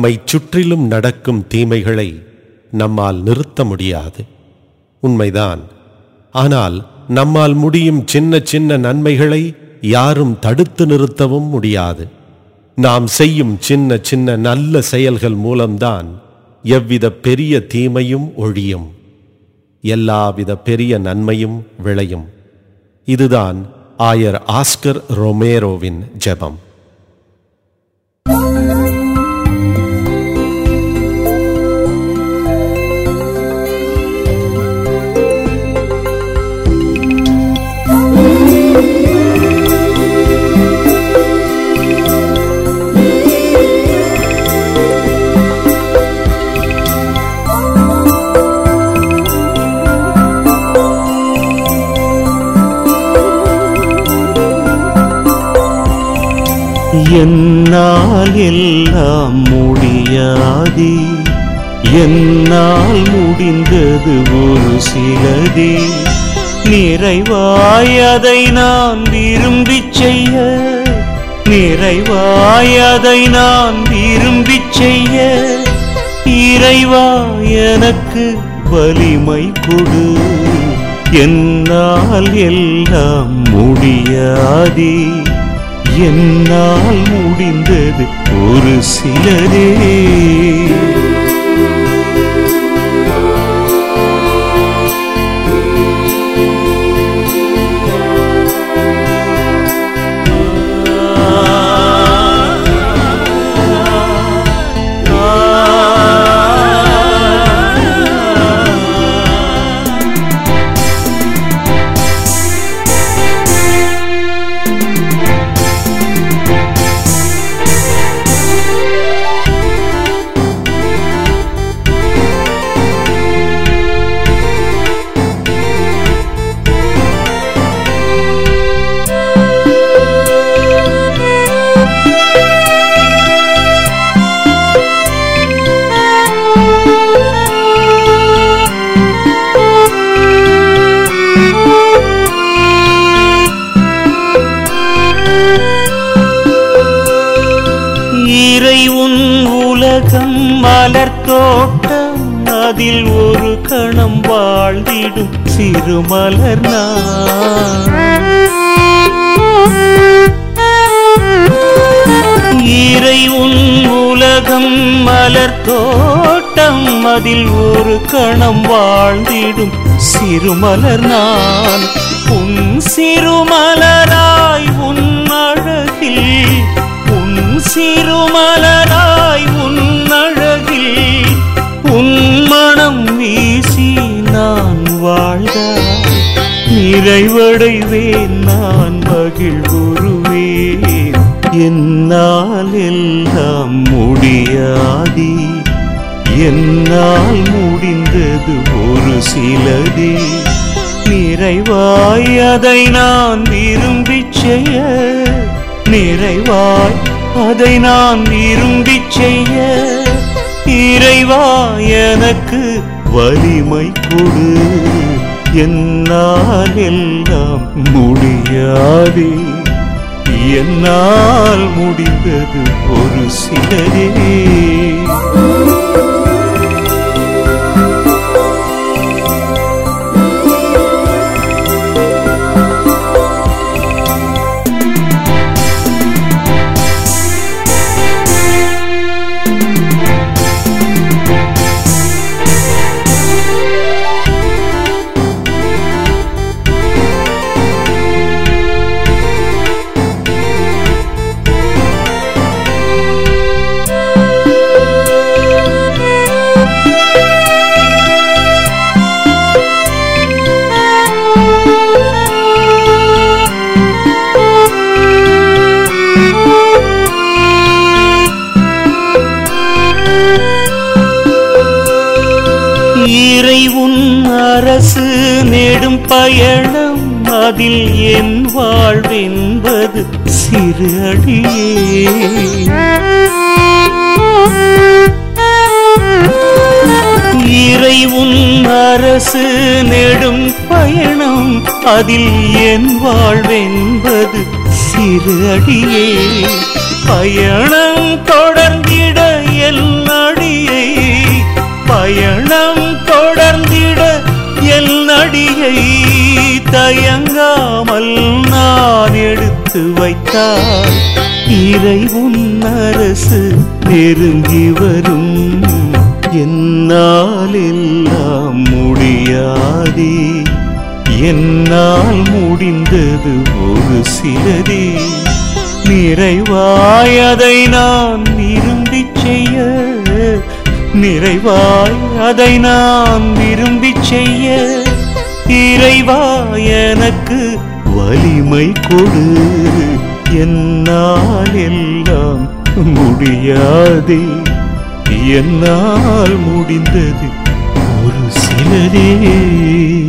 நம்மை சுற்றிலும் நடக்கும் தீமைகளை நம்மால் நிறுத்த முடியாது உண்மைதான் ஆனால் நம்மால் முடியும் சின்ன சின்ன நன்மைகளை யாரும் தடுத்து நிறுத்தவும் முடியாது நாம் செய்யும் சின்ன சின்ன நல்ல செயல்கள் மூலம்தான் எவ்வித பெரிய தீமையும் ஒழியும் எல்லாவித பெரிய நன்மையும் விளையும் இதுதான் ஆயர் ஆஸ்கர் ரொமேரோவின் ஜெபம் என்னால் எல்லாம் முடியாதே என்னால் முடிந்தது ஒரு சிலதே நிறைவாய் அதை நான் விரும்பிச் செய்ய நிறைவாய் அதை நான் விரும்பிச் செய்ய இறைவா எனக்கு வலிமை கொடு என்னால் எல்லாம் முடியாதே என்னால் முடிந்தது ஒரு சிலரே இறை உன் உலகம் மலர் தோட்டம் அதில் ஒரு கணம் வாழ்ந்திடும் சிறுமலர் நான் இறை உன் உலகம் மலர் தோட்டம் அதில் ஒரு கணம் வாழ்ந்திடும் சிறுமலர் நான் உன் சிறுமலராய் உன் அழகில் உன் சிறுமலராய் உன் அழகில் உன் மனம் வீசி நான் வாழ்க நிறைவடைவேன் நான் மகிழ்வுருவேன் என்னால் எல்லாம் முடியாதே என்னால் முடிந்தது ஒரு சிலதே நிறைவாய் அதை நான் விரும்பிச் செய்ய நிறைவாய் அதை நான் விரும்பிச் செய்ய இறைவா எனக்கு வலிமை கொடு என்னால் எல்லாம் முடியாதே என்னால் முடிந்தது ஒரு சிலரே இறை உன் அரசு நெடும் பயணம் அதில் என் வாழ்வென்பது சிறு அடியே இறை உன் அரசு நெடும் பயணம் அதில் என் வாழ்வென்பது சிறு அடியே பயணம் தொடர்ந்திட எல்லாம் தயங்காமல் நான் எடுத்து வைத்தால் இறை உன் அரசு நெருங்கி வரும் என்னால் எல்லாம் முடியாதே என்னால் முடிந்தது ஒரு சிலதே நிறைவாய் அதை நான் விரும்பிச் செய்ய நிறைவாய் அதை நான் விரும்பிச் செய்ய இறைவா எனக்கு வலிமை கொடு என்னால் எல்லாம் முடியாதே என்னால் முடிந்தது ஒரு சிலரே